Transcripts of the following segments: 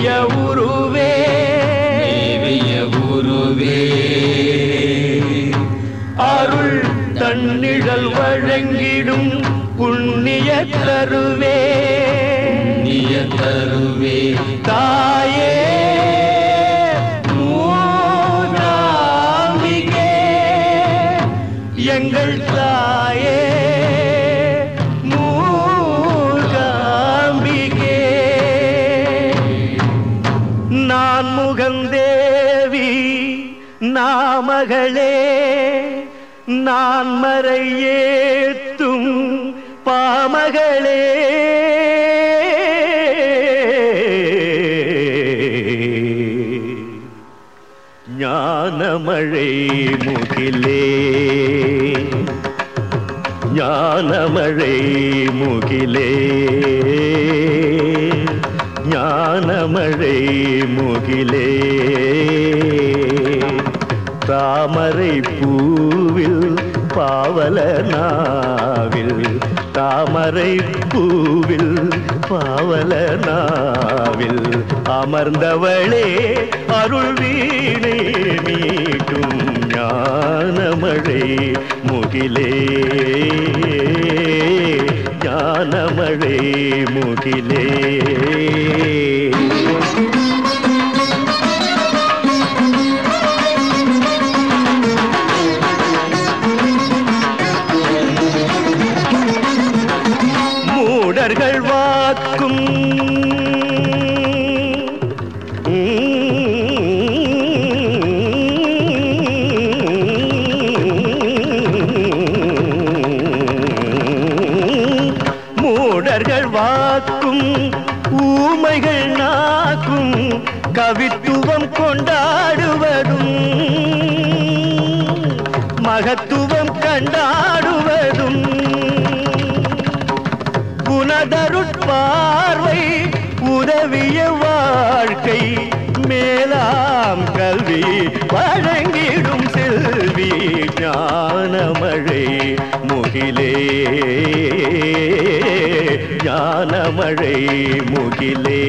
மேவிய உருவே தேவிய குருவே அருள் தன்னிழல் வழங்கிடும் புண்ணிய தருவே நிய தருவே தாயே மூகாம்பிகே எங்கள் தாயே மூகாம்பிகே நான் முகந்தேவி நாமகளே நான் மறையேத்தும் பாமகளே ஞானமழை முகிலே ஞானமழை முகிலே ஞானமழை முகிலே தாமரை பூவில் பாவல நாவில் தாமரை பூவில் பாவல நாவில் அமர்ந்தவளே அருள் வீணை மீட்டும் ஞானமழை முகிலே ஞானமழை முகிலே மூடர்கள் வாக்கும் மூடர்கள் வாக்கும் ஊமைகள் நாக்கும் கவித்துவம் கொண்டாடுவதும் மகத்துவம் கண்டாடுவதும் குணதருட்பார்வை உதவிய வாழ்க்கை மேலாம் கல்வி வழங்கிடும் செல்வி ஞானமழை முகிலே ஞானமழை முகிலே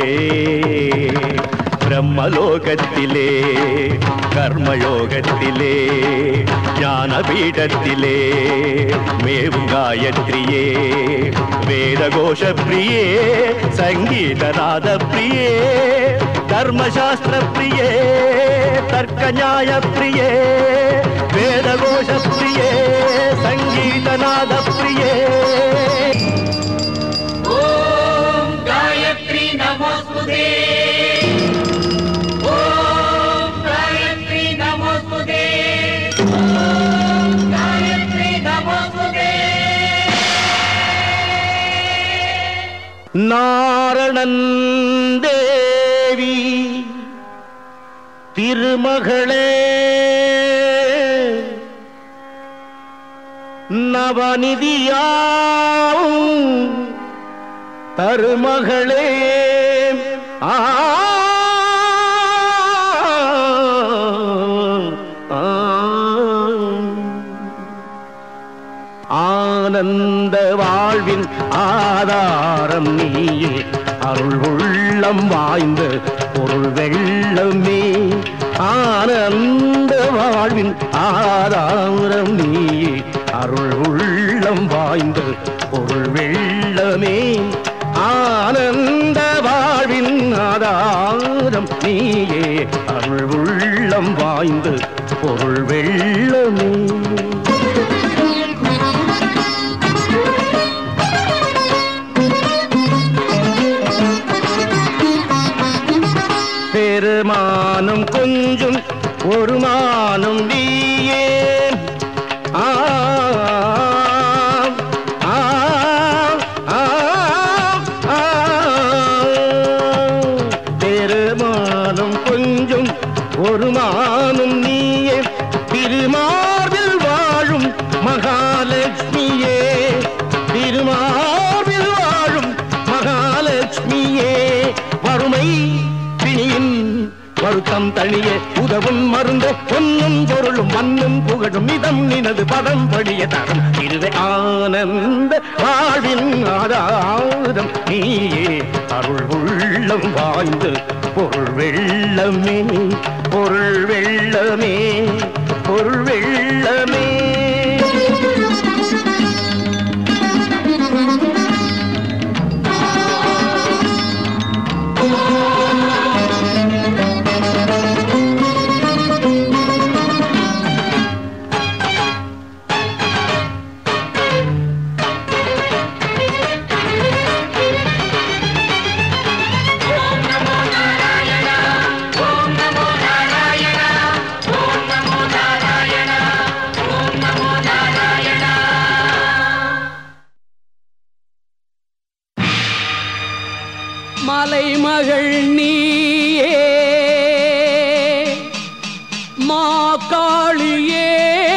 பிரம்மலோகத்திலே கர்மயோகத்திலே ஞானபீடத்திலே மேவும் காயத்ரியே வேதகோஷ பிரியே சங்கீதநாத பிரியே தர்மசாஸ்திர பிரியே தர்க்க நியாய பிரியே வேதகோஷ பிரியே சங்கீதநாத பிரியே ஓம் காயத்ரி நமோஸ்துதே ஓம் காயத்ரி நமோஸ்துதே ஓம் காயத்ரி நமோஸ்துதே நாரணன் தேவி திருமகளே நவநிதியாவும் தருமகளே ஆ ஆ. ஆனந்த வாழ்வின் ஆதாரம் நீயே அருள் உள்ளம் வாய்ந்த பொருள் வெள்ளமே ஆனந்த வாழ்வின் ஆதாரம் நீயே அருள் உள்ளம் வாய்ந்த பொருள் வெள்ளமே ஆனந்த வாழ்வின் ஆதாரம் நீயே அருள் உள்ளம் வாய்ந்த பொருள் வெள்ளமே பெருமானும் கொஞ்சம் ஒரு மானும் நீயே ஆ ஆ, ஆ, ஆ. பெருமானும் கொஞ்சம் ஒரு மானும் நீயே திருமார்பில் வாழும் மகாலட்சுமியே திருமார்பில் வாழும் மகாலட்சுமியே வறுமை பிணியின் வருத்தம் தணிய உதவும் மருந்த பொன்னும் பொருளும் மண்ணும் புகழும் இதம் நினது பதம் படிய தரம் இருவே ஆனந்த வாழ்வின் ஆதாரம் நீயே அருள் உள்ளம் வாய்ந்து பொருள் வெள்ளமே பொருள் வெள்ளமே பொருள் வெள்ளமே மலைமகள் நீயே மா காளியே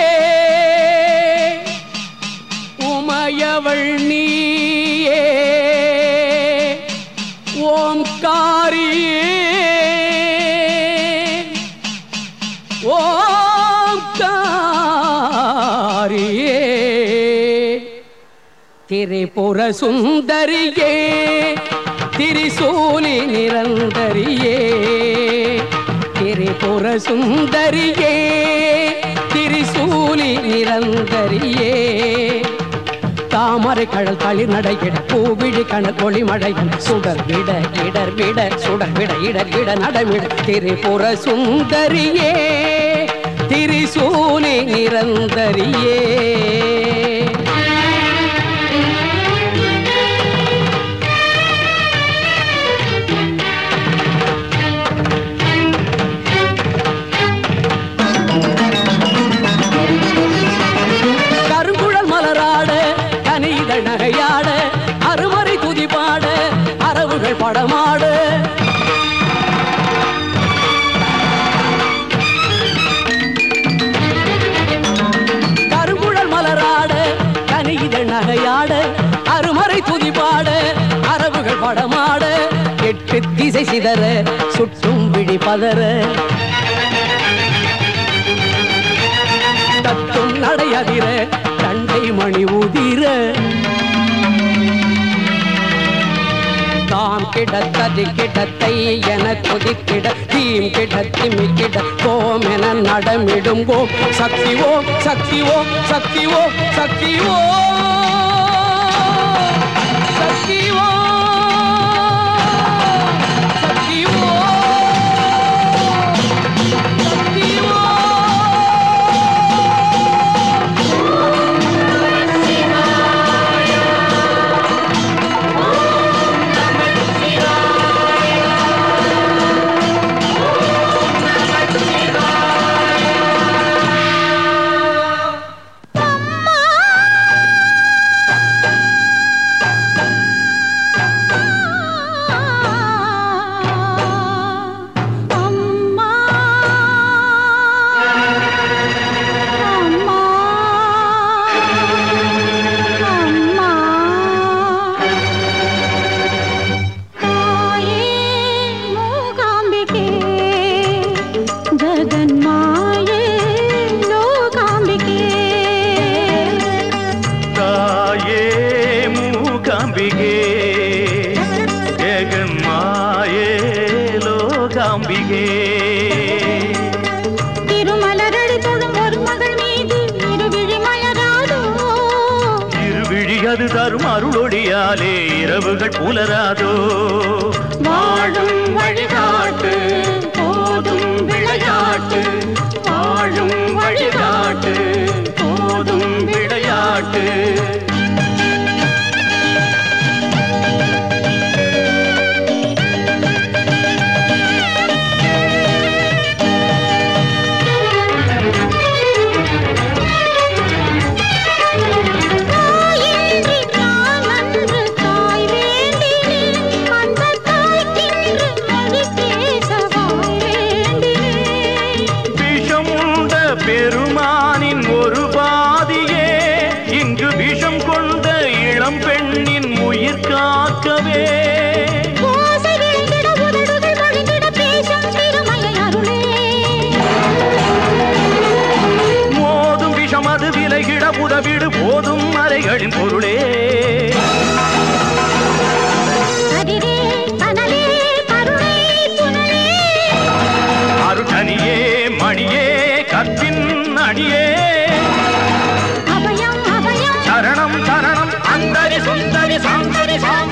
உமையவள் நீயே ஓம்காரியே ஓம்காரியே திரிபுர சுந்தரியே திரிசூலி நிரந்தரியே திரிபுர சுந்தரியே திரிசூலி நிரந்தரியே தாமரை கழல் தளிர் நடையிட பூவிழி கணல் ஒளிமழையன் சுடர் விட இடர் விட சுடர் விட இடர் விட நடமிட திரிபுர சுந்தரியே திரிசூலி நிரந்தரியே கருங்குழல் மலராட கனிதழ் நகையாட அருமறை துதிபாட அரவுகள் படமாட கருங்குழல் மலராட கனிதழ் நகையாட அருமறை துதிபாட அரவுகள் படமாட எட்டு திசை சிதற சுற்றும் விழி பதற தத்தும் நடையதிர தண்டை மணி உதிர தாம் கிடத்தது கிடத்தை என கொதிக்கிட தீம் கிடத்திமி கிட கோம் என நடமிடும் கோம் சக்தி ஓம் சக்தி ஓம் சக்தி ஓம் சக்தி ஓம் சக்தி ஓம் சக்தி ஓம் சக்தி ஓம் அம்மா அம்மா அம்மா தாயே மூகாம்பிகே ஜகன்மாயே லோகாம்பிகே தாயே மூகாம்பிகே ஜெகன்மாயே லோகாம்பிகே திருமலரடி தொழும் ஒரு மகள் மீது இருவிழி மலராதோ இருவிழி அது தரும் அருளொளியாலே இரவுகள் புலராதோ வாழும் வழிகாட்டு போதும் விளையாட்டு வாழும் வழிகாட்டு போதும் விளையாட்டு தாயின்றி நான் அன்று தாய் வேண்டினேன் அந்த தாய்க்கின்று மொழி பேச வாய் வேண்டினேன் விஷம் உண்ட பெருமானின் ஒரு பாதியே இங்கு விஷம் கொண்ட இளம் பெண்ணின் உயிர் காக்கவே ஓசை விளைந்திட உதடுகள் வழிந்திட பேசும் திருமலை அருளே மோதும் விஷம் அது விலகி ஓதும் மறைகளின் பொருளே கதிரே கனலே கருணை புனலே அருட்டனியே மணியே கற்பின் அடியே அபயம் அபயம் சரணம் சரணம் அந்தரி சுந்தரி சாந்தரி சாந்தரி